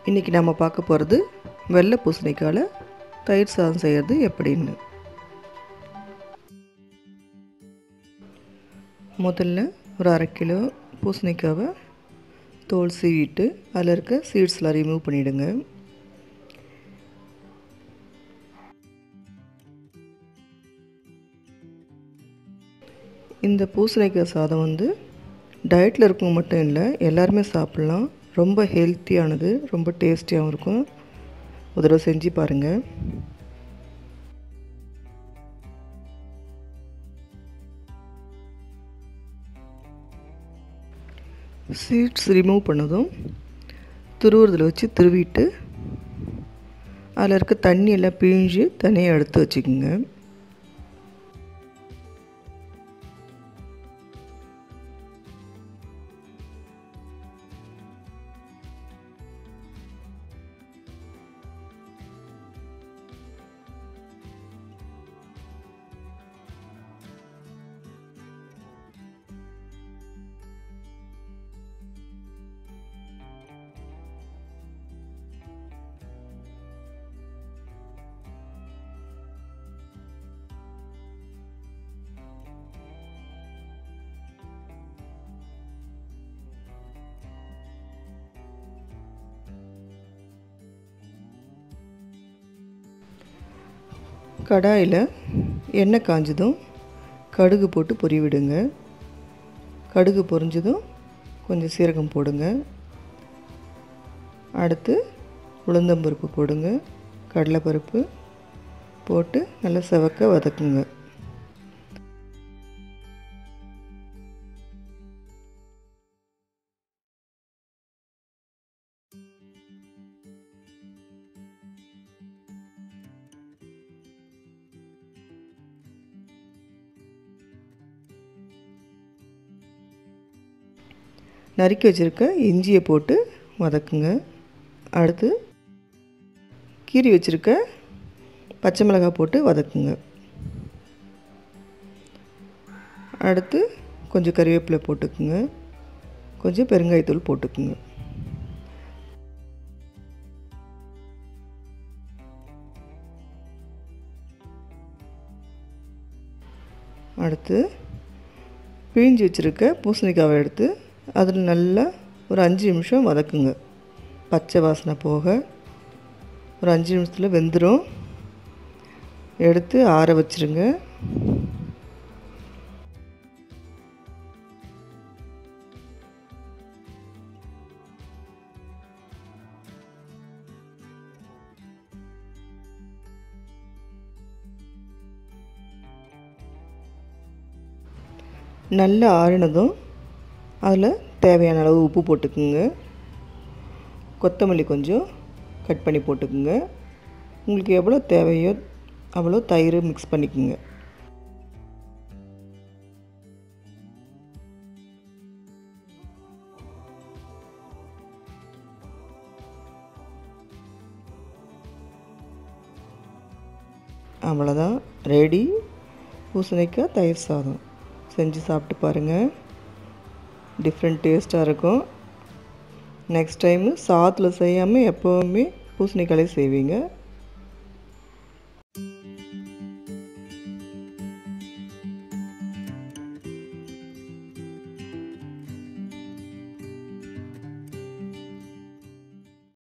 இன்றைக்கி நம்ம பார்க்க போகிறது வெள்ளை பூசணிக்காயில் தயிர் சாதம் செய்கிறது எப்படின்னு முதல்ல ஒரு அரை கிலோ பூசணிக்காவை தோல் சீவிட்டு அதில் இருக்க சீட்ஸ்லாம் ரிமூவ் பண்ணிவிடுங்க இந்த பூசணிக்காய் சாதம் வந்து டயட்டில் இருக்கவங்க மட்டும் இல்லை எல்லாருமே சாப்பிட்லாம் ரொம்ப ஹெல்த்தியானது ரொம்ப டேஸ்டியாகவும் இருக்கும் ஒரு தடவை செஞ்சு பாருங்கள் சீட்ஸ் ரிமூவ் பண்ணதும் துருவுறதில் வச்சு துருவிட்டு அதில் இருக்க தண்ணி எல்லாம் பிழிஞ்சு தனியாக எடுத்து வச்சுக்கோங்க கடாயில் எண்ணெய் காஞ்சதும் கடுகு போட்டு பொரி விடுங்க கடுகு பொரிஞ்சதும் கொஞ்சம் சீரகம் போடுங்க அடுத்து உளுந்தம்பருப்பு போடுங்க கடலைப்பருப்பு போட்டு நல்லா செவக்க வதக்குங்க நறுக்கி வச்சுருக்க இஞ்சியை போட்டு வதக்குங்க அடுத்து கீரி வச்சுருக்க பச்சை மிளகாய் போட்டு வதக்குங்க அடுத்து கொஞ்சம் கறிவேப்பிலை போட்டுக்குங்க கொஞ்சம் பெருங்காயத்தூள் போட்டுக்குங்க அடுத்து பிழிஞ்சு வச்சுருக்க பூசணிக்காவை எடுத்து அதில் நல்லா ஒரு அஞ்சு நிமிஷம் வதக்குங்க பச்சை வாசனை போக ஒரு அஞ்சு நிமிஷத்தில் வெந்துடும் எடுத்து ஆற வச்சுருங்க நல்லா ஆறினதும் அதில் தேவையான அளவு உப்பு போட்டுக்குங்க கொத்தமல்லி கொஞ்சம் கட் பண்ணி போட்டுக்குங்க உங்களுக்கு எவ்வளோ தேவையோ அவ்வளோ தயிர் மிக்ஸ் பண்ணிக்கோங்க அவ்வளோதான் ரெடி பூசணிக்காய் தயிர் சாதம் செஞ்சு சாப்பிட்டு பாருங்கள் டிஃப்ரெண்ட் டேஸ்ட்டாக இருக்கும் நெக்ஸ்ட் டைமு சாதத்தில் செய்யாமல் எப்போவுமே பூசணிக்காய் செய்வீங்க